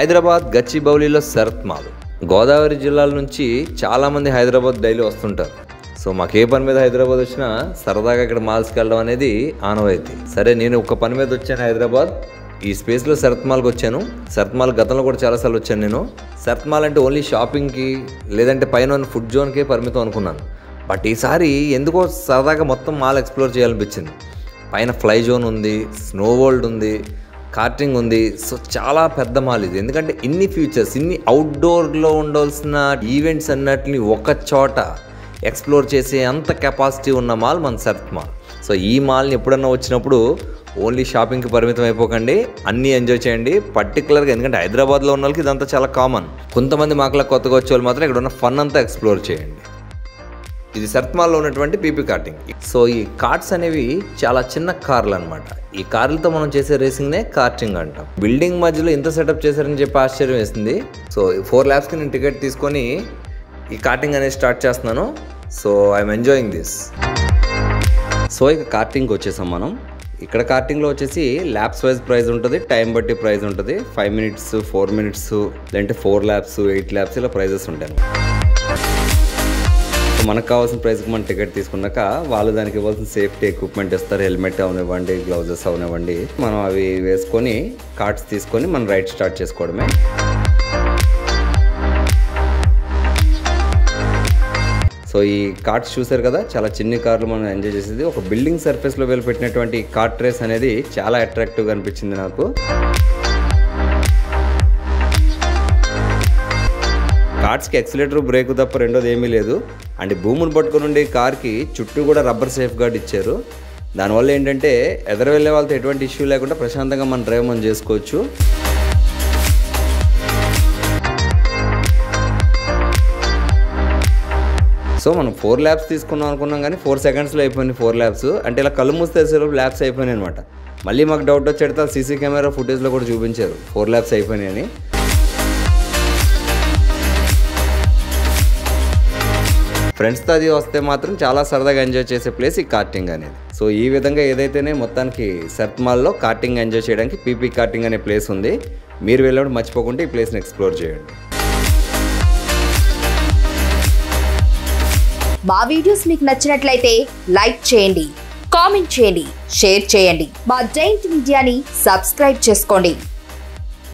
హైదరాబాద్ గచ్చిబౌలిలో శరత్ మాల్ గోదావరి జిల్లాల నుంచి చాలామంది హైదరాబాద్ డైలీ వస్తుంటారు సో మాకు ఏ పని మీద హైదరాబాద్ వచ్చినా సరదాగా ఇక్కడ మాల్స్కి వెళ్ళడం అనేది ఆనవాయితీ సరే నేను ఒక పని మీద వచ్చాను హైదరాబాద్ ఈ స్పేస్లో శరత్ మాల్కి వచ్చాను శరత్ మాల్ గతంలో కూడా చాలాసార్లు వచ్చాను నేను శరత్ మాల్ అంటే ఓన్లీ షాపింగ్కి లేదంటే పైన ఉన్న ఫుడ్ జోన్కే పరిమితం అనుకున్నాను బట్ ఈసారి ఎందుకో సరదాగా మొత్తం మాల్ ఎక్స్ప్లోర్ చేయాలనిపించింది పైన ఫ్లై జోన్ ఉంది స్నో వరల్డ్ ఉంది కార్టింగ్ ఉంది సో చాలా పెద్ద మాల్ ఇది ఎందుకంటే ఇన్ని ఫ్యూచర్స్ ఇన్ని అవుట్డోర్లో ఉండాల్సిన ఈవెంట్స్ అన్నటిని ఒక చోట ఎక్స్ప్లోర్ చేసే అంత కెపాసిటీ ఉన్న మాల్ మన సర్త్ మాల్ సో ఈ మాల్ని ఎప్పుడన్నా వచ్చినప్పుడు ఓన్లీ షాపింగ్కి పరిమితం అయిపోకండి అన్నీ ఎంజాయ్ చేయండి పర్టికులర్గా ఎందుకంటే హైదరాబాద్లో ఉన్న వాళ్ళకి ఇదంతా చాలా కామన్ కొంతమంది మాకులా కొత్తగా వచ్చే వాళ్ళు మాత్రం ఇక్కడ ఉన్న ఫన్ అంతా ఎక్స్ప్లోర్ చేయండి ఇది సర్త్మాల్లో ఉన్నటువంటి పీపీ కార్టింగ్ సో ఈ కార్ట్స్ అనేవి చాలా చిన్న కార్లు అనమాట ఈ కార్లతో మనం చేసే రేసింగ్నే కార్టింగ్ అంటాం బిల్డింగ్ మధ్యలో ఇంత సెటప్ చేశారని చెప్పి ఆశ్చర్యం వేసింది సో ఫోర్ ల్యాబ్స్కి నేను టికెట్ తీసుకొని ఈ కార్టింగ్ అనేది స్టార్ట్ చేస్తున్నాను so I'm enjoying this so ఇక కార్టింగ్కి వచ్చేసాం మనం ఇక్కడ కార్టింగ్లో వచ్చేసి ల్యాబ్స్ వైజ్ ప్రైస్ ఉంటుంది టైం బట్టి ప్రైస్ ఉంటుంది ఫైవ్ మినిట్స్ ఫోర్ మినిట్స్ లేదంటే ఫోర్ ల్యాబ్స్ ఎయిట్ ల్యాబ్స్ ఇలా ప్రైజెస్ ఉంటాయి సో మనకు కావాల్సిన ప్రైస్కి మనం టికెట్ తీసుకున్నాక వాళ్ళు దానికి ఇవ్వాల్సిన సేఫ్టీ ఎక్విప్మెంట్ ఇస్తారు హెల్మెట్ అవనివ్వండి గ్లౌజెస్ అవనివ్వండి మనం అవి వేసుకొని కార్డ్స్ తీసుకొని మనం రైడ్ స్టార్ట్ చేసుకోవడమే సో ఈ కార్ట్స్ చూసారు కదా చాలా చిన్ని కార్లు మనం ఎంజాయ్ చేసేది ఒక బిల్డింగ్ సర్ఫేస్లో వెళ్ళి పెట్టినటువంటి ఈ కార్ట్ రేస్ అనేది చాలా అట్రాక్టివ్గా అనిపించింది నాకు కార్డ్స్కి ఎక్సిలేటర్ బ్రేక్ తప్ప రెండోది ఏమీ లేదు అండ్ భూములు పట్టుకుని ఉండే కార్కి చుట్టూ కూడా రబ్బర్ సేఫ్ గార్డ్ ఇచ్చారు దానివల్ల ఏంటంటే ఎదురు వెళ్ళే వాళ్ళతో ఎటువంటి ఇష్యూ లేకుండా ప్రశాంతంగా మన డ్రైవ్ మనం చేసుకోవచ్చు సో మనం ఫోర్ ల్యాబ్స్ తీసుకున్నాం అనుకున్నాం కానీ ఫోర్ సెకండ్స్లో అయిపోయింది ఫోర్ ల్యాబ్స్ అంటే ఇలా కళ్ళు మూసి తెరిసేలోపు ల్యాబ్స్ అయిపోయినాయి అనమాట మళ్ళీ మాకు డౌట్ వచ్చేట సీసీ కెమెరా ఫుటేజ్లో కూడా చూపించారు ఫోర్ ల్యాబ్స్ అయిపోయినాయని ఫ్రెండ్స్తో అది వస్తే మాత్రం చాలా సరదాగా ఎంజాయ్ చేసే ప్లేస్ ఈ కార్టింగ్ అనేది సో ఈ విధంగా ఏదైతేనే మొత్తానికి సర్త్ మాల్లో కార్టింగ్ ఎంజాయ్ చేయడానికి పీపీ కార్టింగ్ అనే ప్లేస్ ఉంది మీరు వెళ్ళినప్పుడు మర్చిపోకుండా ఈ ప్లేస్ని ఎక్స్ప్లోర్ చేయండి మా వీడియోస్ మీకు నచ్చినట్లయితే లైక్ చేయండి కామెంట్ చేయండి షేర్ చేయండి మా జైంట్ మీడియాని సబ్స్క్రైబ్ చేసుకోండి